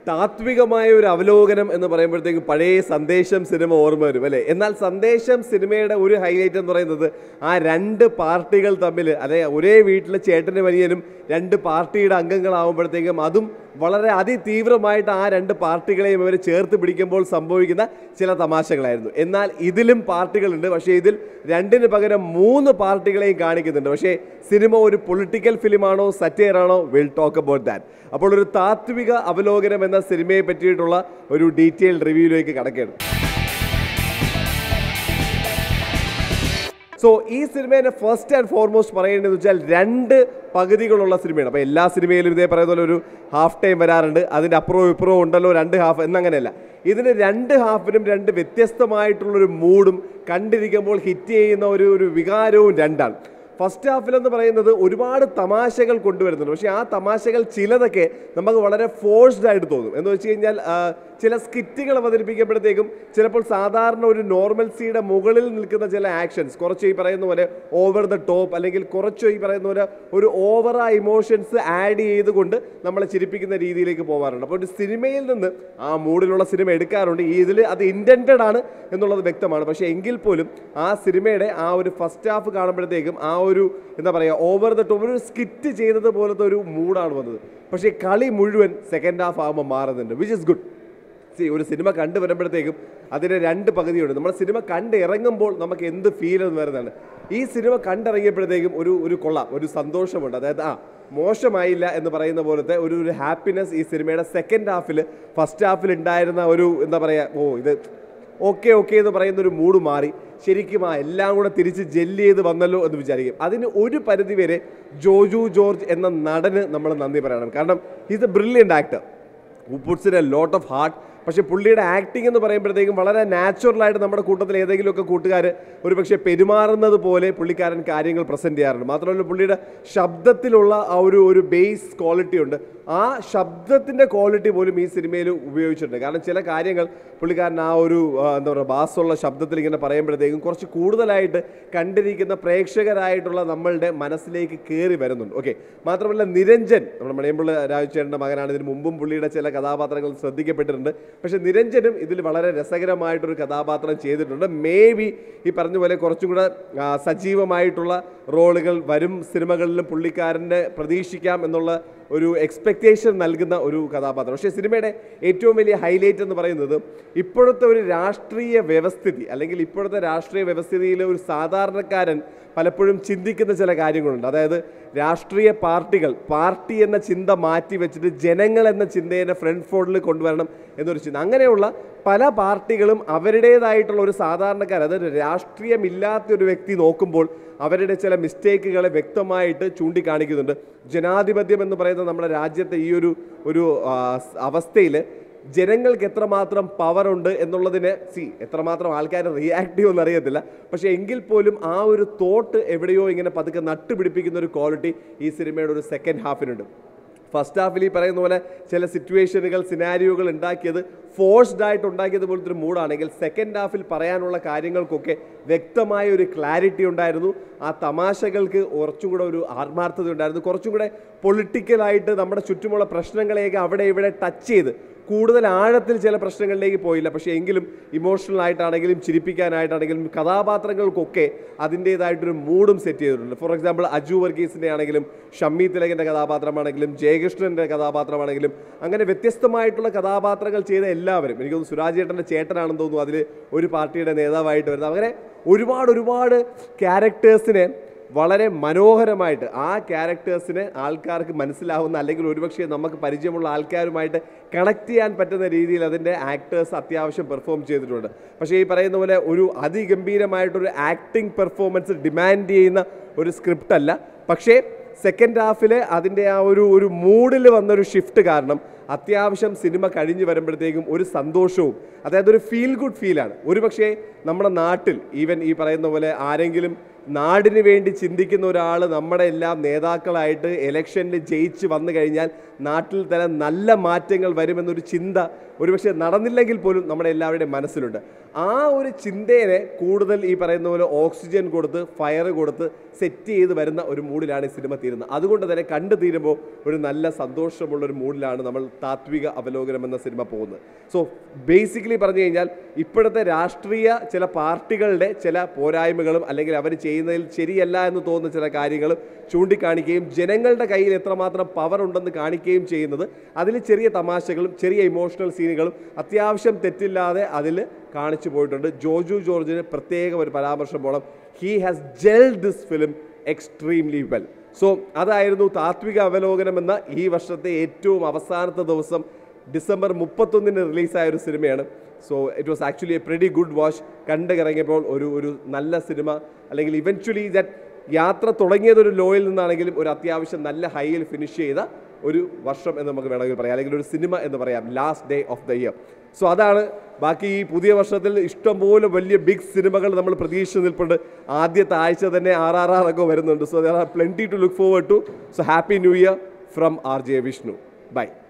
താത്വികമായ ഒരു അവലോകനം എന്ന് പറയുമ്പോഴത്തേക്കും പഴയ സന്ദേശം സിനിമ ഓർമ്മ വരും അല്ലേ എന്നാൽ സന്ദേശം സിനിമയുടെ ഒരു ഹൈലൈറ്റ് എന്ന് പറയുന്നത് ആ രണ്ട് പാർട്ടികൾ തമ്മിൽ അല്ലെ ഒരേ വീട്ടിലെ ചേട്ടനും അനിയനും രണ്ട് പാർട്ടിയുടെ അംഗങ്ങളാവുമ്പോഴത്തേക്കും അതും വളരെ അതിതീവ്രമായിട്ട് ആ രണ്ട് പാർട്ടികളെയും ഇവർ ചേർത്ത് പിടിക്കുമ്പോൾ സംഭവിക്കുന്ന ചില തമാശകളായിരുന്നു എന്നാൽ ഇതിലും പാർട്ടികളുണ്ട് പക്ഷേ ഇതിൽ രണ്ടിന് പകരം മൂന്ന് പാർട്ടികളെയും കാണിക്കുന്നുണ്ട് പക്ഷേ സിനിമ ഒരു പൊളിറ്റിക്കൽ ഫിലിമാണോ സറ്റയർ ആണോ വിൽ ടോക്ക് അബൌട്ട് ദാറ്റ് അപ്പോൾ ഒരു താത്വിക അവലോകനം എന്ന സിനിമയെ പറ്റിയിട്ടുള്ള ഒരു ഡീറ്റെയിൽ റിവ്യൂയിലേക്ക് കടക്കുകയാണ് സോ ഈ സിനിമേനെ ഫസ്റ്റ് ആൻഡ് ഫോർമോസ്റ്റ് പറയേണ്ടതെന്ന് വെച്ചാൽ രണ്ട് പകുതികളുള്ള സിനിമയാണ് അപ്പോൾ എല്ലാ സിനിമയിലും ഇതേ പറയുന്ന പോലെ ഒരു ഹാഫ് ടൈം വരാറുണ്ട് അതിൻ്റെ അപ്പുറവും ഇപ്പുറവും ഉണ്ടല്ലോ രണ്ട് ഹാഫ് എന്നങ്ങനെയല്ല ഇതിന് രണ്ട് ഹാഫിനും രണ്ട് വ്യത്യസ്തമായിട്ടുള്ളൊരു മൂഡും കണ്ടിരിക്കുമ്പോൾ ഹിറ്റ് ചെയ്യുന്ന ഒരു ഒരു വികാരവും രണ്ടാണ് ഫസ്റ്റ് ഹാഫിൽ എന്ന് പറയുന്നത് ഒരുപാട് തമാശകൾ കൊണ്ടുവരുന്നുണ്ട് പക്ഷേ ആ തമാശകൾ ചിലതൊക്കെ നമുക്ക് വളരെ ഫോഴ്സ്ഡ് ആയിട്ട് തോന്നും എന്ന് വെച്ച് കഴിഞ്ഞാൽ ആ, ചില സ്കിറ്റുകൾ അവതരിപ്പിക്കുമ്പോഴത്തേക്കും ചിലപ്പോൾ സാധാരണ ഒരു നോർമൽസിയുടെ മുകളിൽ നിൽക്കുന്ന ചില ആക്ഷൻസ് കുറച്ച് ഈ പറയുന്ന പോലെ ഓവർ ദ ടോപ്പ് അല്ലെങ്കിൽ കുറച്ച് ഈ പറയുന്ന പോലെ ഒരു ഓവർ ആ ഇമോഷൻസ് ആഡ് ചെയ്തുകൊണ്ട് നമ്മളെ ചിരിപ്പിക്കുന്ന രീതിയിലേക്ക് പോകാറുണ്ട് അപ്പോൾ ഒരു സിനിമയിൽ നിന്ന് ആ മൂഡിലുള്ള സിനിമ എടുക്കാറുണ്ട് ഈ ഇതിൽ അത് ഇൻറ്റൻറ്റഡ് ആണ് എന്നുള്ളത് വ്യക്തമാണ് പക്ഷേ എങ്കിൽ പോലും ആ സിനിമയുടെ ആ ഒരു ഫസ്റ്റ് ഹാഫ് കാണുമ്പോഴത്തേക്കും ആ ഒരു എന്താ പറയുക ഓവർ ദ ടോപ്പ് ഒരു സ്കിറ്റ് ചെയ്തത് പോലത്തെ ഒരു മൂഡാണ് വന്നത് പക്ഷേ കളി മുഴുവൻ സെക്കൻഡ് ഹാഫ് ആകുമ്പോൾ മാറുന്നുണ്ട് വിച്ച് ഇസ് ഗുഡ് സി ഒരു സിനിമ കണ്ടു വരുമ്പോഴത്തേക്കും അതിന് രണ്ട് പകുതിയുണ്ട് നമ്മൾ സിനിമ കണ്ട് ഇറങ്ങുമ്പോൾ നമുക്ക് എന്ത് ഫീൽ എന്ന് വരുന്നതാണ് ഈ സിനിമ കണ്ടിറങ്ങിയപ്പോഴത്തേക്കും ഒരു ഒരു കൊള്ളാം ഒരു സന്തോഷമുണ്ട് അതായത് ആ മോശമായില്ല എന്ന് പറയുന്ന പോലത്തെ ഒരു ഒരു ഹാപ്പിനെസ് ഈ സിനിമയുടെ സെക്കൻഡ് ഹാഫിൽ ഫസ്റ്റ് ഹാഫിൽ ഉണ്ടായിരുന്ന ഒരു എന്താ പറയുക ഓ ഇത് ഓക്കെ ഓക്കെ എന്ന് പറയുന്ന ഒരു മൂഡ് മാറി ശരിക്കും ആ എല്ലാം കൂടെ തിരിച്ച് ജെല്ല് ചെയ്ത് വന്നല്ലോ എന്ന് വിചാരിക്കും അതിന് ഒരു പരിധി വരെ ജോജു ജോർജ് എന്ന നടന് നമ്മൾ നന്ദി പറയണം കാരണം is a brilliant actor who puts in a lot of heart പക്ഷേ പുള്ളിയുടെ ആക്ടിംഗ് എന്ന് പറയുമ്പോഴത്തേക്കും വളരെ നാച്ചുറലായിട്ട് നമ്മുടെ കൂട്ടത്തിൽ ഏതെങ്കിലുമൊക്കെ കൂട്ടുകാർ ഒരു പക്ഷേ പെരുമാറുന്നത് പോലെ പുള്ളിക്കാരൻ കാര്യങ്ങൾ പ്രസൻറ്റ് ചെയ്യാറുണ്ട് മാത്രമല്ല പുള്ളിയുടെ ശബ്ദത്തിലുള്ള ആ ഒരു ഒരു ബേസ് ക്വാളിറ്റി ഉണ്ട് ആ ശബ്ദത്തിൻ്റെ ക്വാളിറ്റി പോലും ഈ സിനിമയിൽ ഉപയോഗിച്ചിട്ടുണ്ട് കാരണം ചില കാര്യങ്ങൾ പുള്ളിക്കാരൻ ആ ഒരു ആ, എന്താ പറയുക ബാസുള്ള ശബ്ദത്തിൽ ഇങ്ങനെ പറയുമ്പോഴത്തേക്കും കുറച്ച് കൂടുതലായിട്ട് കണ്ടിരിക്കുന്ന പ്രേക്ഷകരായിട്ടുള്ള നമ്മളുടെ മനസ്സിലേക്ക് കയറി വരുന്നുണ്ട് ഓക്കെ മാത്രമല്ല നിരഞ്ജൻ നമ്മുടെ മണിയമ്പിള്ള രാജചേട്ടൻ്റെ മകനാണ് ഇതിന് മുമ്പും പുള്ളിയുടെ ചില കഥാപാത്രങ്ങൾ ശ്രദ്ധിക്കപ്പെട്ടിട്ടുണ്ട് പക്ഷേ നിരഞ്ജനും ഇതിൽ വളരെ രസകരമായിട്ടൊരു കഥാപാത്രം ചെയ്തിട്ടുണ്ട് മേ ബി ഈ പറഞ്ഞ പോലെ കുറച്ചും കൂടെ ആ, സജീവമായിട്ടുള്ള റോളുകൾ വരും സിനിമകളിലും പുള്ളിക്കാരൻ്റെ പ്രതീക്ഷിക്കാം എന്നുള്ള ഒരു എക്സ്പെക്റ്റേഷൻ നൽകുന്ന ഒരു കഥാപാത്രം പക്ഷേ സിനിമയുടെ ഏറ്റവും വലിയ ഹൈലൈറ്റ് എന്ന് പറയുന്നത് ഇപ്പോഴത്തെ ഒരു രാഷ്ട്രീയ വ്യവസ്ഥിതി അല്ലെങ്കിൽ ഇപ്പോഴത്തെ രാഷ്ട്രീയ വ്യവസ്ഥിതിയിലെ ഒരു സാധാരണക്കാരൻ പലപ്പോഴും ചിന്തിക്കുന്ന ചില കാര്യങ്ങളുണ്ട് അതായത് രാഷ്ട്രീയ പാർട്ടികൾ പാർട്ടി എന്ന ചിന്ത മാറ്റി വെച്ചിട്ട് ജനങ്ങൾ എന്ന ചിന്തയെ ഫ്രണ്ട് ഫോർഡിൽ കൊണ്ടുവരണം എന്നൊരു ചിന്ത അങ്ങനെയുള്ള പല പാർട്ടികളും അവരുടേതായിട്ടുള്ള ഒരു സാധാരണക്കാർ അതായത് രാഷ്ട്രീയമില്ലാത്ത ഒരു വ്യക്തി നോക്കുമ്പോൾ അവരുടെ ചില മിസ്റ്റേക്കുകളെ വ്യക്തമായിട്ട് ചൂണ്ടിക്കാണിക്കുന്നുണ്ട് ജനാധിപത്യം എന്ന് പറയുന്ന നമ്മുടെ രാജ്യത്തെ ഈ ഒരു ഒരു അവസ്ഥയിൽ ജനങ്ങൾക്ക് എത്രമാത്രം പവർ ഉണ്ട് എന്നുള്ളതിന് സി എത്രമാത്രം ആൾക്കാർ റിയാക്ട് ചെയ്യുമെന്ന് അറിയത്തില്ല പക്ഷേ എങ്കിൽ പോലും ആ ഒരു തോട്ട് എവിടെയോ ഇങ്ങനെ പതുക്കെ നട്ടുപിടിപ്പിക്കുന്ന ഒരു ക്വാളിറ്റി ഈ സിനിമയുടെ ഒരു സെക്കൻഡ് ഹാഫിനുണ്ട് ഫസ്റ്റ് ഹാഫിൽ ഈ പറയുന്ന പോലെ ചില സിറ്റുവേഷനുകൾ സിനാരിയോകൾ ഉണ്ടാക്കിയത് ഫോഴ്സ്ഡ് ആയിട്ട് ഉണ്ടാക്കിയത് പോലത്തെ ഒരു മൂഡാണെങ്കിൽ സെക്കൻഡ് ഹാഫിൽ പറയാനുള്ള കാര്യങ്ങൾക്കൊക്കെ വ്യക്തമായ ഒരു ക്ലാരിറ്റി ഉണ്ടായിരുന്നു ആ തമാശകൾക്ക് കുറച്ചും കൂടെ ഒരു ആത്മാർത്ഥത ഉണ്ടായിരുന്നു കുറച്ചും കൂടെ പൊളിറ്റിക്കലായിട്ട് നമ്മുടെ ചുറ്റുമുള്ള പ്രശ്നങ്ങളെയൊക്കെ അവിടെ ഇവിടെ ടച്ച് ചെയ്ത് കൂടുതൽ ആഴത്തിൽ ചില പ്രശ്നങ്ങളിലേക്ക് പോയില്ല പക്ഷേ എങ്കിലും ഇമോഷണൽ ആയിട്ടാണെങ്കിലും ചിരിപ്പിക്കാനായിട്ടാണെങ്കിലും കഥാപാത്രങ്ങൾക്കൊക്കെ അതിൻ്റേതായിട്ടൊരു മൂഡും സെറ്റ് ചെയ്തിട്ടുണ്ട് ഫോർ എക്സാമ്പിൾ അജു വർഗീസിൻ്റെ ആണെങ്കിലും ഷമ്മി തിലകൻ്റെ കഥാപാത്രമാണെങ്കിലും ജയകൃഷ്ണൻ്റെ കഥാപാത്രമാണെങ്കിലും അങ്ങനെ വ്യത്യസ്തമായിട്ടുള്ള കഥാപാത്രങ്ങൾ ചെയ്ത എല്ലാവരും എനിക്ക് തോന്നുന്നു സുരാജ് ചേട്ടൻ്റെ ചേട്ടനാണെന്ന് തോന്നുന്നു അതിൽ ഒരു പാർട്ടിയുടെ നേതാവായിട്ട് വരുന്നത് അങ്ങനെ ഒരുപാട് ഒരുപാട് ക്യാരക്ടേഴ്സിനെ വളരെ മനോഹരമായിട്ട് ആ ക്യാരക്ടേഴ്സിനെ ആൾക്കാർക്ക് മനസ്സിലാവുന്ന അല്ലെങ്കിൽ ഒരുപക്ഷെ നമുക്ക് പരിചയമുള്ള ആൾക്കാരുമായിട്ട് കണക്ട് ചെയ്യാൻ പറ്റുന്ന രീതിയിൽ അതിൻ്റെ ആക്ടേഴ്സ് അത്യാവശ്യം പെർഫോം ചെയ്തിട്ടുണ്ട് പക്ഷേ ഈ പറയുന്ന പോലെ ഒരു അതിഗംഭീരമായിട്ടൊരു ആക്ടിംഗ് പെർഫോമൻസ് ഡിമാൻഡ് ചെയ്യുന്ന ഒരു സ്ക്രിപ്റ്റ് അല്ല പക്ഷേ സെക്കൻഡ് ഹാഫിൽ അതിൻ്റെ ആ ഒരു ഒരു മൂഡിൽ വന്നൊരു ഷിഫ്റ്റ് കാരണം അത്യാവശ്യം സിനിമ കഴിഞ്ഞ് വരുമ്പോഴത്തേക്കും ഒരു സന്തോഷവും അതായത് ഒരു ഫീൽ ഗുഡ് ഫീലാണ് ഒരുപക്ഷേ നമ്മുടെ നാട്ടിൽ ഈവൻ ഈ പറയുന്ന പോലെ ആരെങ്കിലും നാടിന് വേണ്ടി ചിന്തിക്കുന്ന ഒരാൾ നമ്മുടെ എല്ലാം നേതാക്കളായിട്ട് ഇലക്ഷനിൽ ജയിച്ച് വന്നു കഴിഞ്ഞാൽ നാട്ടിൽ തന്നെ നല്ല മാറ്റങ്ങൾ വരുമെന്നൊരു ചിന്ത ഒരുപക്ഷെ നടന്നില്ലെങ്കിൽ പോലും നമ്മുടെ എല്ലാവരുടെയും മനസ്സിലുണ്ട് ആ ഒരു ചിന്തയെ കൂടുതൽ ഈ പറയുന്ന പോലെ ഓക്സിജൻ കൊടുത്ത് ഫയർ കൊടുത്ത് സെറ്റ് ചെയ്ത് വരുന്ന ഒരു മൂഡിലാണ് ഈ സിനിമ തീരുന്നത് അതുകൊണ്ട് തന്നെ കണ്ടു തീരുമ്പോൾ ഒരു നല്ല സന്തോഷമുള്ള ഒരു മൂഡിലാണ് നമ്മൾ താത്വിക അവലോകനം എന്ന സിനിമ പോകുന്നത് സോ ബേസിക്കലി പറഞ്ഞു കഴിഞ്ഞാൽ ഇപ്പോഴത്തെ രാഷ്ട്രീയ ചില പാർട്ടികളുടെ ചില പോരായ്മകളും അല്ലെങ്കിൽ അവർ ചെയ്യുന്നതിൽ ശരിയല്ല എന്ന് തോന്നുന്ന ചില കാര്യങ്ങളും ചൂണ്ടിക്കാണിക്കുകയും ജനങ്ങളുടെ കയ്യിൽ എത്രമാത്രം പവർ ഉണ്ടെന്ന് കാണിക്കുകയും ചെയ്യുന്നത് അതിൽ ചെറിയ തമാശകളും ചെറിയ ഇമോഷണൽ സീനുകളും അത്യാവശ്യം തെറ്റില്ലാതെ അതിൽ കാണിച്ചു പോയിട്ടുണ്ട് ജോജു ജോർജിന് പ്രത്യേക ഒരു പരാമർശം പോകണം ഹീ ഹാസ് ജെൽ this film extremely well so അതായിരുന്നു താത്വിക അവലോകനം എന്ന ഈ വർഷത്തെ ഏറ്റവും അവസാനത്തെ ദിവസം ഡിസംബർ മുപ്പത്തൊന്നിന് റിലീസായ ഒരു സിനിമയാണ് so it was actually a pretty good watch കണ്ട് ഇറങ്ങിയപ്പോൾ ഒരു ഒരു നല്ല സിനിമ അല്ലെങ്കിൽ ഇവൻച്വലി ദാറ്റ് യാത്ര തുടങ്ങിയത് ഒരു ലോയിൽ നിന്നാണെങ്കിലും ഒരു അത്യാവശ്യം നല്ല ഹൈയിൽ ഫിനിഷ് ചെയ്ത ഒരു വർഷം എന്ന് നമുക്ക് വേണമെങ്കിൽ പറയാം അല്ലെങ്കിൽ ഒരു സിനിമ എന്ന് പറയാം last day of the year so അതാണ് ബാക്കി ഈ പുതിയ വർഷത്തിൽ ഇഷ്ടംപോലെ വലിയ ബിഗ് സിനിമകൾ നമ്മൾ പ്രതീക്ഷിച്ച് നിൽപ്പുണ്ട് ആദ്യത്തെ ആഴ്ച തന്നെ ആർ ആർ ആർ ഒക്കെ വരുന്നുണ്ട് so there are plenty to look forward to so happy new year from R J Vishnu by